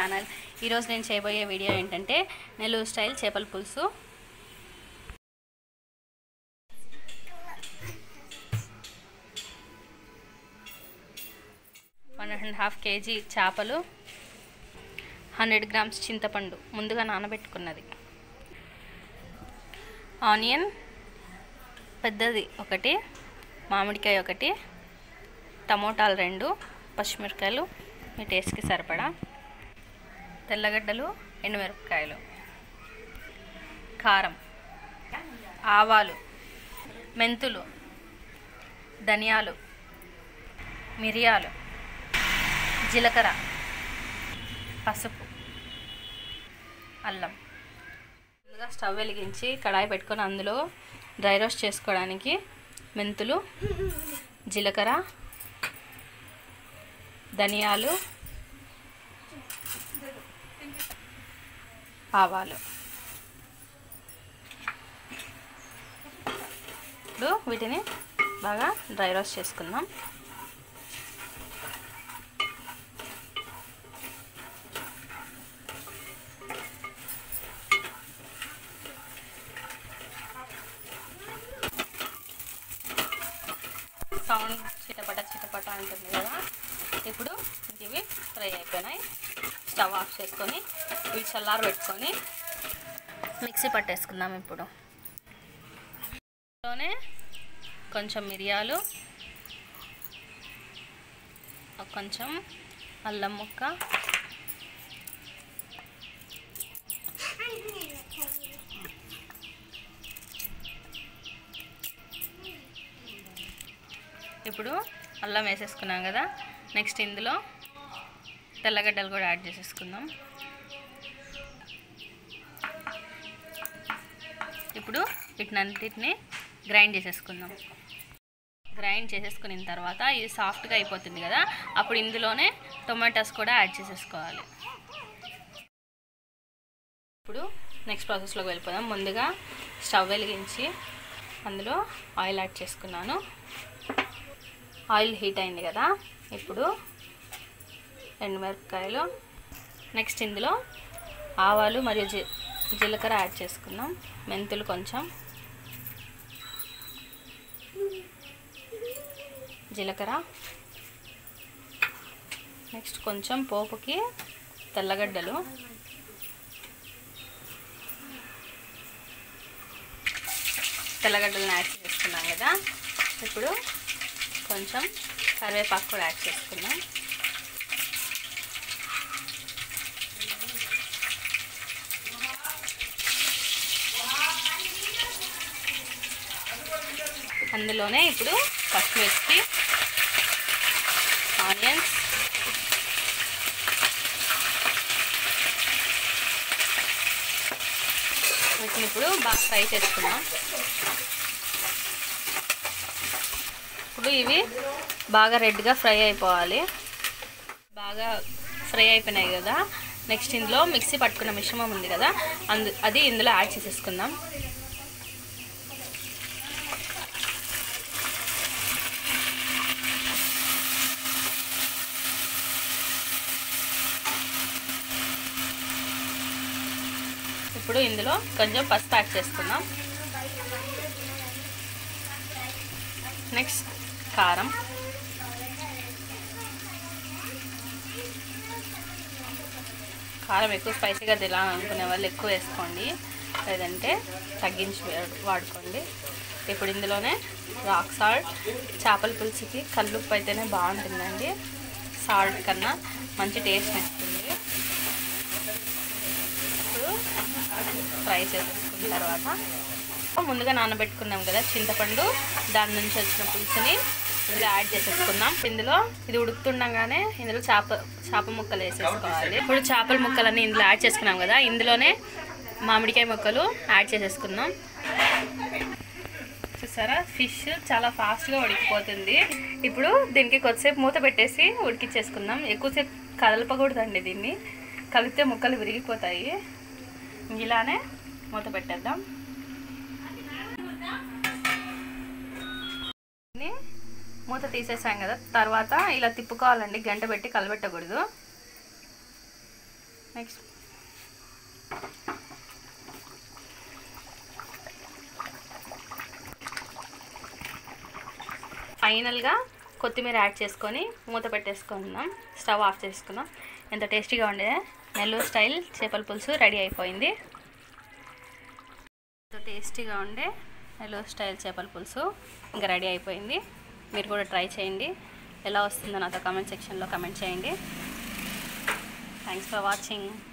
channel ఈరోజు నేను చేయబోయే వీడియో ఏంటంటే నెల్లూరు స్టైల్ చేపల పులుసు వన్ అండ్ హాఫ్ కేజీ చేపలు హండ్రెడ్ గ్రామ్స్ చింతపండు ముందుగా నానబెట్టుకున్నది ఆనియన్ పెద్దది ఒకటి మామిడికాయ ఒకటి టమోటాలు రెండు పచ్చిమిరపకాయలు మీ టేస్ట్కి సరిపడా తెల్లగడ్డలు ఎండుమిరపకాయలు కారం ఆవాలు మెంతులు ధనియాలు మిరియాలు జీలకర్ర పసుపు అల్లం ముందుగా స్టవ్ వెలిగించి కడాయి పెట్టుకొని అందులో డ్రై రోస్ట్ చేసుకోవడానికి మెంతులు జీలకర్ర ధనియాలు ఆవాలు ఇప్పుడు వీటిని బాగా డ్రై రోస్ట్ చేసుకుందాం సౌండ్ చిటపట చిటపట అంటుంది కదా ఇప్పుడు ఇవి ఫ్రై అయిపోయినాయి స్టవ్ ఆఫ్ చేసుకొని ఇవి చల్లారు పెట్టుకొని మిక్సీ పట్టేసుకుందాం ఇప్పుడు లోనే కొంచెం మిరియాలు ఒక కొంచెం అల్లం ముక్క ఇప్పుడు అల్లం వేసేసుకున్నాం కదా నెక్స్ట్ ఇందులో తెల్లగడ్డలు కూడా యాడ్ చేసేసుకుందాం ఇప్పుడు వీటినంటిని గ్రైండ్ చేసేసుకుందాం గ్రైండ్ చేసేసుకున్న తర్వాత ఇది సాఫ్ట్గా అయిపోతుంది కదా అప్పుడు ఇందులోనే టొమాటోస్ కూడా యాడ్ చేసేసుకోవాలి ఇప్పుడు నెక్స్ట్ ప్రాసెస్లోకి వెళ్ళిపోదాం ముందుగా స్టవ్ వెలిగించి అందులో ఆయిల్ యాడ్ చేసుకున్నాను ఆయిల్ హీట్ అయింది కదా ఇప్పుడు ఎండుమిరపకాయలు నెక్స్ట్ ఇందులో ఆవాలు మరియు జీ జీలకర్ర యాడ్ చేసుకుందాం మెంతులు కొంచెం జీలకర్ర నెక్స్ట్ కొంచెం పోపుకి తెల్లగడ్డలు తెల్లగడ్డలను యాడ్ చేసుకున్నాం కదా ఇప్పుడు కొంచెం కరివేపాకు కూడా యాడ్ చేసుకుందాం అందులోనే ఇప్పుడు పచ్చిమిర్చి ఆనియన్స్ వీటిని ఇప్పుడు బాగా ఫ్రై చేసుకుందాం ఇప్పుడు ఇవి బాగా రెడ్గా ఫ్రై అయిపోవాలి బాగా ఫ్రై అయిపోయినాయి కదా నెక్స్ట్ ఇందులో మిక్సీ పట్టుకున్న మిశ్రమం ఉంది కదా అందు అది ఇందులో యాడ్ చేసేసుకుందాం ఇప్పుడు ఇందులో కొంచెం పసుపు యాడ్ చేసుకుందాం నెక్స్ట్ కారం కారం ఎక్కువ స్పైసీగా తినాలనుకునే వాళ్ళు ఎక్కువ వేసుకోండి లేదంటే తగ్గించి వాడుకోండి ఇప్పుడు ఇందులోనే రాక్ సాల్ట్ చేపల పులుసుకి కల్లుప్పు అయితేనే బాగుంటుందండి సాల్ట్ కన్నా మంచి టేస్ట్ ఇస్తుంది ఇప్పుడు ఫ్రై చేసేసుకున్న తర్వాత ముందుగా నానబెట్టుకున్నాం కదా చింతపండు దాని నుంచి వచ్చిన పులుసుని ఇందులో యాడ్ చేసేసుకుందాం ఇందులో ఇది ఉడుకుతుండగానే ఇందులో చేప చేప ముక్కలు వేసేసుకోవాలి ఇప్పుడు చేపల ముక్కలన్నీ ఇందులో యాడ్ చేసుకున్నాం కదా ఇందులోనే మామిడికాయ ముక్కలు యాడ్ చేసేసుకుందాం చూసారా ఫిష్ చాలా ఫాస్ట్గా ఉడికిపోతుంది ఇప్పుడు దీనికి కొద్దిసేపు మూత పెట్టేసి ఉడికిచ్చేసుకుందాం ఎక్కువసేపు కదలపకూడదండి దీన్ని కలిపితే ముక్కలు విరిగిపోతాయి ఇలానే మూత పెట్టేద్దాం మూత తీసేసాం కదా తర్వాత ఇలా తిప్పుకోవాలండి గంట పెట్టి కలబెట్టకూడదు నెక్స్ట్ ఫైనల్గా కొత్తిమీర యాడ్ చేసుకొని మూత పెట్టేసుకుందాం స్టవ్ ఆఫ్ చేసుకుందాం ఎంత టేస్టీగా ఉండేది నెల్లూరు స్టైల్ చేపల పులుసు రెడీ అయిపోయింది ఎంతో టేస్టీగా ఉండే నెల్లూరు స్టైల్ చేపల పులుసు ఇంకా రెడీ అయిపోయింది మీరు కూడా ట్రై చేయండి ఎలా వస్తుందో నాతో కామెంట్ సెక్షన్లో కమెంట్ చేయండి థ్యాంక్స్ ఫర్ వాచింగ్